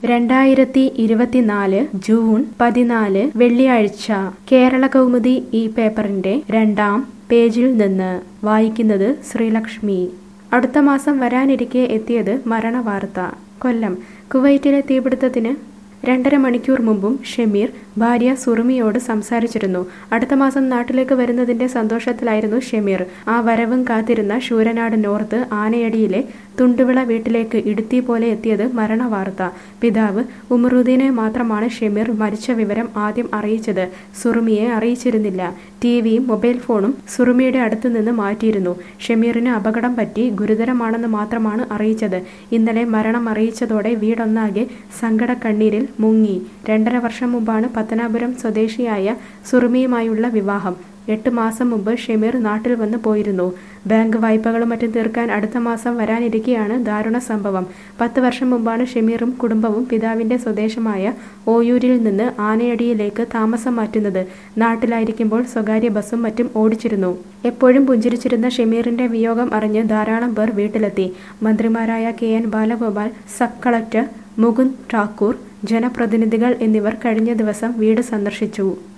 രണ്ടായിരത്തി ഇരുപത്തിനാല് ജൂൺ പതിനാല് വെള്ളിയാഴ്ച കേരള കൗമുദി ഈ പേപ്പറിന്റെ രണ്ടാം പേജിൽ നിന്ന് വായിക്കുന്നത് ശ്രീലക്ഷ്മി അടുത്ത മാസം വരാനിരിക്കെ എത്തിയത് മരണവാർത്ത കൊല്ലം കുവൈറ്റിലെ തീപിടുത്തത്തിന് രണ്ടര മണിക്കൂർ മുമ്പും ഷമീർ ഭാര്യ സുറുമിയോട് സംസാരിച്ചിരുന്നു അടുത്ത മാസം നാട്ടിലേക്ക് വരുന്നതിന്റെ സന്തോഷത്തിലായിരുന്നു ഷമീർ ആ വരവും കാത്തിരുന്ന ശൂരനാട് നോർത്ത് ആനയടിയിലെ തുണ്ടുവിള വീട്ടിലേക്ക് ഇടുത്തി പോലെ എത്തിയത് മരണവാർത്ത പിതാവ് ഉമറുദ്ദീനെ മാത്രമാണ് ഷമീർ മരിച്ച വിവരം ആദ്യം അറിയിച്ചത് സുറുമിയെ അറിയിച്ചിരുന്നില്ല ടിവിയും മൊബൈൽ ഫോണും സുറുമിയുടെ അടുത്തു നിന്ന് മാറ്റിയിരുന്നു ഷമീറിന് അപകടം പറ്റി ഗുരുതരമാണെന്ന് മാത്രമാണ് അറിയിച്ചത് ഇന്നലെ മരണം അറിയിച്ചതോടെ വീടൊന്നാകെ സങ്കടക്കണ്ണീരിൽ മുങ്ങി രണ്ടര വർഷം മുമ്പാണ് പത്തനാപുരം സ്വദേശിയായ സുറുമിയുമായുള്ള വിവാഹം എട്ട് മാസം മുമ്പ് ഷമീർ നാട്ടിൽ വന്ന് പോയിരുന്നു ബാങ്ക് വായ്പകളും മറ്റും തീർക്കാൻ അടുത്ത മാസം വരാനിരിക്കെയാണ് ദാരുണ സംഭവം പത്ത് വർഷം മുമ്പാണ് ഷമീറും കുടുംബവും പിതാവിന്റെ സ്വദേശമായ ഓയൂരിൽ നിന്ന് ആനയടിയിലേക്ക് താമസം മാറ്റുന്നത് നാട്ടിലായിരിക്കുമ്പോൾ സ്വകാര്യ ബസ്സും മറ്റും ഓടിച്ചിരുന്നു എപ്പോഴും പുഞ്ചിരിച്ചിരുന്ന ഷമീറിന്റെ വിയോഗം അറിഞ്ഞ് ധാരാളം പേർ വീട്ടിലെത്തി മന്ത്രിമാരായ K N Balagopal sub collector Mukund Thakur ജനപ്രതിനിധികൾ എന്നിവർ കഴിഞ്ഞ ദിവസം വീട് സന്ദർശിച്ചു